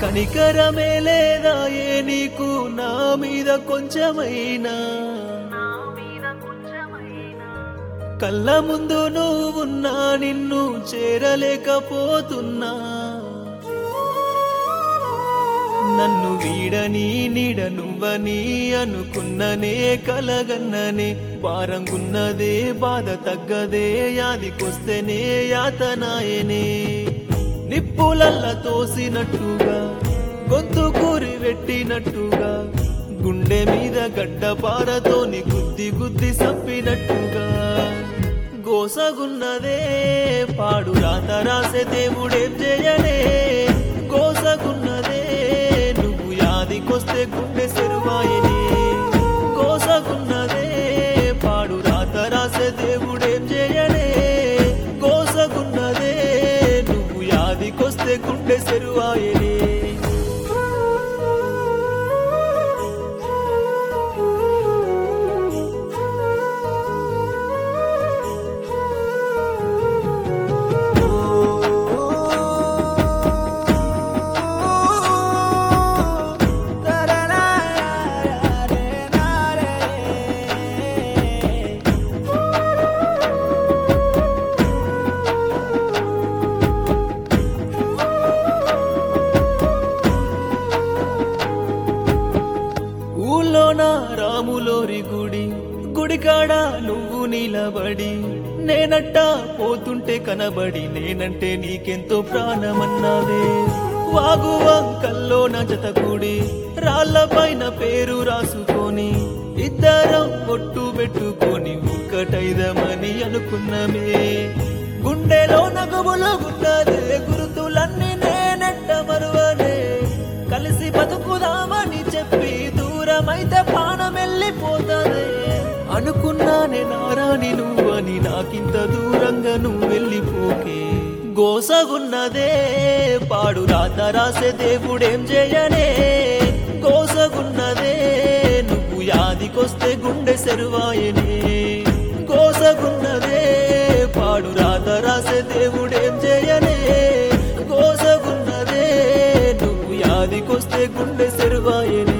కనికరమే లేదా ఏ నీకు నా మీద కొంచెమైనా కళ్ళ ముందు నువ్వున్నా నిన్ను చేరలేకపోతున్నా నన్ను వీడని నీడ నువ్వని అనుకున్ననే కలగన్ననే భారంగున్నదే బాధ తగ్గదే యాదికొస్తేనే యాతనాయనే నిప్పులల్ల తోసినట్టుగా గొంతు కూరి పెట్టినట్టుగా గుండె మీద గడ్డపారతోని గుద్ది గుద్ది సప్పినట్టుగా గోసగున్నదే పాడు రాత రాసే దేవుడేం చేయనే గోసగున్నదే నువ్వు యాదికొస్తే గుండె సెరువాయనే గోసగున్నదే పాడు రాత రాసే దేవుడేం చేయనే గోసగున్నదే నువ్వు యాదికొస్తే గుండె సెరువాయనే ఊళ్ళోన రాములోరి గుడి గుడికాడ నువ్వు నిలబడి నేనట్ట పోతుంటే కనబడి నేనంటే నీకెంతో ప్రాణమన్నావే వాగు వంకల్లోన జతకుడి రాళ్లపైన పేరు రాసుకొని ఇద్దరం ఒట్టు పెట్టుకొని ఒక్కటైదమని అనుకున్నమే గుండెలో నగుబులు గున్నదే గురుతులన్నీ నేనెట్ట మరువనే కలిసి బతుకుదామని చెప్పి దూరమైతే ప్రాణం వెళ్ళిపోతాదే అనుకున్నానే నారాని నువ్వని నాకింత దూరంగా నువ్వు వెళ్ళిపోకే గోసగున్నదే పాడు రాత రాసే దేవుడేం చేయనే గోసగున్నదే నువ్వు యాదికొస్తే గుండె సెరువాయనే గోసగున్నదే పాడు రాత రాసే దేవుడేం చేయనే గోసగున్నదే నువ్వు యాదికొస్తే గుండె సెరువాయనే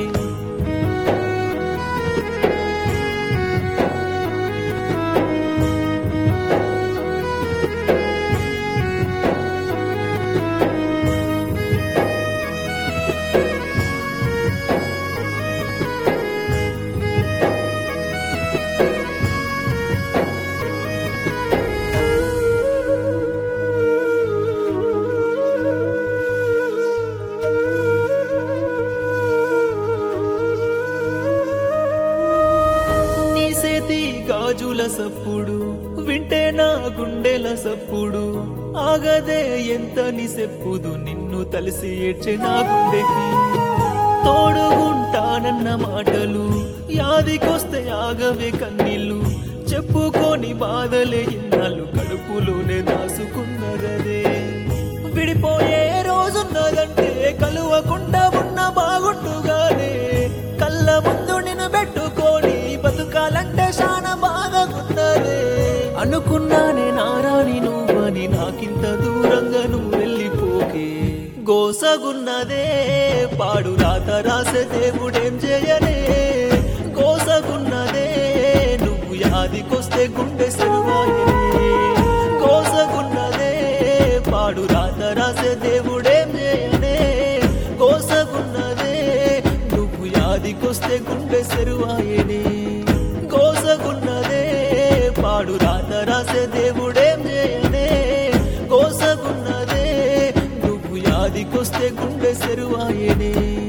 నీ సేతి గాజుల సప్పుడు వింటే నా గుండెల సప్పుడు ఆగదే ఎంత నీ సెప్పుదు నిన్ను తలిసి ఏడ్చే నా గుండెకి తోడుగుంటానన్న మాటలు యాదికొస్తే ఆగవే కన్నీళ్ళు చెప్పుకొని బాధలే ఇన్నాళ్ళు కడుపులోనే దాసుకున్నదే విడిపోయే రోజున్నదంటే కలువకుండా ఉన్న బాగుండుగానే కళ్ళ ముందు నిన్ను పెట్టుకొని బతుకాలంటే చాలా బాధగున్నదే అనుకున్నానే నారాని నువ్వని నాకింత దూరంగా నువ్వు వెళ్ళిపోకే గోసగున్నదే పాడు రాత రాసే దేవుడేం చేయనే గోసగున్నదే నువ్వు యాదికొస్తే గుండె సెరువాయనే గోసగున్నదే పాడు రాత రాసే దేవుడేం చేయనే గోసగున్నదే నువ్వు యాదికొస్తే గుండె సెరువాయనే గోసగున్నదే పాడు రాత రాసే దేవుడేం చేయనే గోసగున్నదే నువ్వు యాదికొస్తే గుండె సెరువాయనే